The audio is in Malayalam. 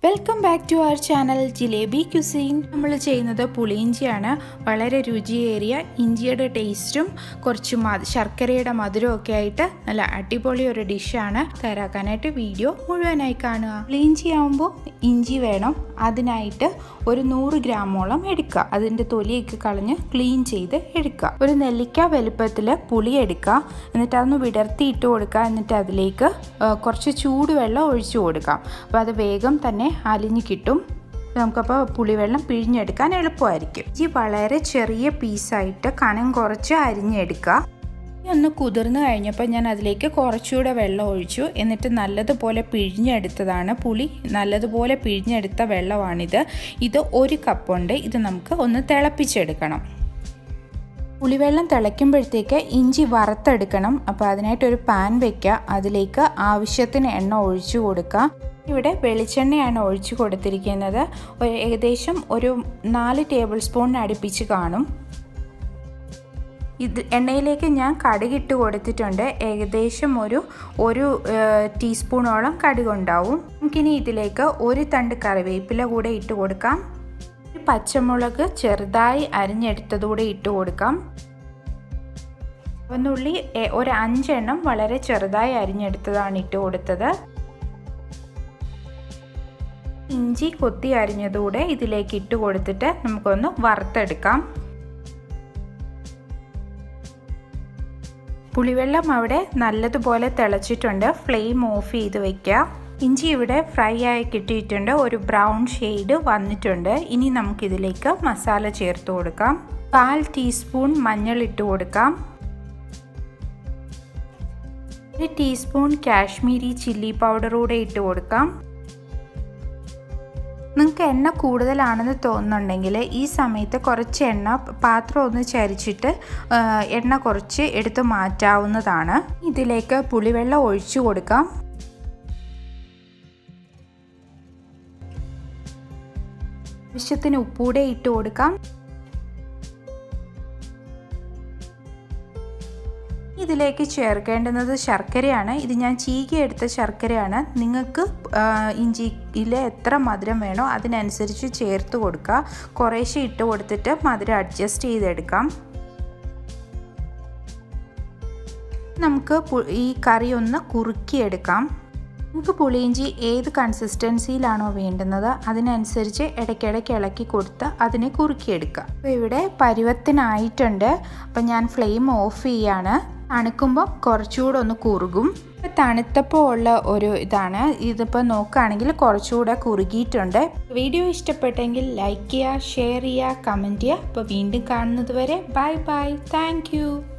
welcome back to our channel Jilebi cuisine നമ്മൾ ചെയ്യുന്നത് പുളിയിഞ്ചിയാണ് വളരെ രുചിയേറിയ ഇഞ്ചിയുടെ ടേസ്റ്റും കുറച്ച് മധു ശർക്കരയുടെ മധുരവും ഒക്കെ ആയിട്ട് നല്ല അടിപൊളി ഒരു ഡിഷാണ് തയ്യാറാക്കാനായിട്ട് വീഡിയോ മുഴുവനായി കാണുക പുളിയിഞ്ചി ആകുമ്പോൾ ഇഞ്ചി വേണം അതിനായിട്ട് ഒരു നൂറ് ഗ്രാമോളം എടുക്കുക അതിൻ്റെ തൊലിയൊക്കെ കളഞ്ഞ് ക്ലീൻ ചെയ്ത് എടുക്കുക ഒരു നെല്ലിക്ക വലുപ്പത്തിൽ പുളി എടുക്കുക എന്നിട്ട് അതൊന്ന് വിടർത്തി ഇട്ട് കൊടുക്കുക എന്നിട്ട് അതിലേക്ക് കുറച്ച് ചൂടുവെള്ളം ഒഴിച്ചു കൊടുക്കാം അപ്പോൾ അത് വേഗം തന്നെ അലിഞ്ഞ് കിട്ടും നമുക്കപ്പോൾ പുളിവെള്ളം പിഴിഞ്ഞെടുക്കാൻ എളുപ്പമായിരിക്കും ഇഞ്ചി വളരെ ചെറിയ പീസായിട്ട് കനം കുറച്ച് അരിഞ്ഞെടുക്കുക ഒന്ന് കുതിർന്ന് കഴിഞ്ഞപ്പോൾ ഞാൻ അതിലേക്ക് കുറച്ചുകൂടെ വെള്ളം ഒഴിച്ചു എന്നിട്ട് നല്ലതുപോലെ പിഴിഞ്ഞെടുത്തതാണ് പുളി നല്ലതുപോലെ പിഴിഞ്ഞെടുത്ത വെള്ളമാണിത് ഇത് ഒരു കപ്പുണ്ട് ഇത് നമുക്ക് ഒന്ന് തിളപ്പിച്ചെടുക്കണം പുളിവെള്ളം തിളയ്ക്കുമ്പോഴത്തേക്ക് ഇഞ്ചി വറുത്തെടുക്കണം അപ്പോൾ അതിനായിട്ട് ഒരു പാൻ വെക്കുക അതിലേക്ക് ആവശ്യത്തിന് എണ്ണ ഒഴിച്ചു കൊടുക്കുക ഇവിടെ വെളിച്ചെണ്ണയാണ് ഒഴിച്ചു കൊടുത്തിരിക്കുന്നത് ഏകദേശം ഒരു നാല് ടേബിൾ സ്പൂണിന് അടുപ്പിച്ച് കാണും ഇത് എണ്ണയിലേക്ക് ഞാൻ കടുകിട്ട് കൊടുത്തിട്ടുണ്ട് ഏകദേശം ഒരു ഒരു ടീസ്പൂണോളം കടുകുണ്ടാവും നമുക്കിനി ഇതിലേക്ക് ഒരു തണ്ട് കറിവേപ്പില കൂടെ ഇട്ട് കൊടുക്കാം പച്ചമുളക് ചെറുതായി അരിഞ്ഞെടുത്തതുകൂടെ ഇട്ട് കൊടുക്കാം ഒന്നുള്ളി ഒരു അഞ്ചെണ്ണം വളരെ ചെറുതായി അരിഞ്ഞെടുത്തതാണ് ഇട്ട് കൊടുത്തത് ഇഞ്ചി കൊത്തി അരിഞ്ഞതുകൂടെ ഇതിലേക്ക് ഇട്ട് കൊടുത്തിട്ട് നമുക്കൊന്ന് വറുത്തെടുക്കാം പുളിവെള്ളം അവിടെ നല്ലതുപോലെ തിളച്ചിട്ടുണ്ട് ഫ്ലെയിം ഓഫ് ചെയ്ത് വെക്കുക ഇഞ്ചി ഇവിടെ ഫ്രൈ ആയി കിട്ടിയിട്ടുണ്ട് ഒരു ബ്രൗൺ ഷെയ്ഡ് വന്നിട്ടുണ്ട് ഇനി നമുക്കിതിലേക്ക് മസാല ചേർത്ത് കൊടുക്കാം കാൽ ടീസ്പൂൺ മഞ്ഞൾ ഇട്ട് കൊടുക്കാം ഒരു ടീസ്പൂൺ കാശ്മീരി ചില്ലി പൗഡർ കൂടെ ഇട്ട് കൊടുക്കാം നിങ്ങൾക്ക് എണ്ണ കൂടുതലാണെന്ന് തോന്നുന്നുണ്ടെങ്കിൽ ഈ സമയത്ത് കുറച്ച് എണ്ണ പാത്രം ഒന്ന് ചരിച്ചിട്ട് എണ്ണ കുറച്ച് എടുത്ത് മാറ്റാവുന്നതാണ് ഇതിലേക്ക് പുളിവെള്ളം ഒഴിച്ചു കൊടുക്കാം ആവശ്യത്തിന് ഉപ്പൂടെ ഇട്ട് കൊടുക്കാം ഇതിലേക്ക് ചേർക്കേണ്ടുന്നത് ശർക്കരയാണ് ഇത് ഞാൻ ചീകി എടുത്ത ശർക്കരയാണ് നിങ്ങൾക്ക് ഇഞ്ചിയിൽ എത്ര മധുരം വേണോ അതിനനുസരിച്ച് ചേർത്ത് കൊടുക്കുക കുറേശ്ശെ ഇട്ട് കൊടുത്തിട്ട് മധുരം അഡ്ജസ്റ്റ് ചെയ്തെടുക്കാം നമുക്ക് ഈ കറി ഒന്ന് കുറുക്കിയെടുക്കാം നമുക്ക് പുളിയിഞ്ചി ഏത് കൺസിസ്റ്റൻസിയിലാണോ വേണ്ടുന്നത് അതിനനുസരിച്ച് ഇടയ്ക്കിടയ്ക്ക് ഇളക്കി കൊടുത്ത് അതിനെ കുറുക്കിയെടുക്കുക അപ്പോൾ ഇവിടെ പരുവത്തിനായിട്ടുണ്ട് അപ്പം ഞാൻ ഫ്ലെയിം ഓഫ് ചെയ്യാണ് തണുക്കുമ്പോൾ കുറച്ചുകൂടെ ഒന്ന് കുറുകും തണുത്തപ്പോൾ ഉള്ള ഒരു ഇതാണ് ഇതിപ്പോൾ നോക്കുകയാണെങ്കിൽ കുറച്ചുകൂടെ കുറുകിയിട്ടുണ്ട് വീഡിയോ ഇഷ്ടപ്പെട്ടെങ്കിൽ ലൈക്ക് ചെയ്യുക ഷെയർ ചെയ്യുക കമൻറ്റ് ചെയ്യുക അപ്പോൾ വീണ്ടും കാണുന്നത് വരെ ബൈ ബൈ താങ്ക്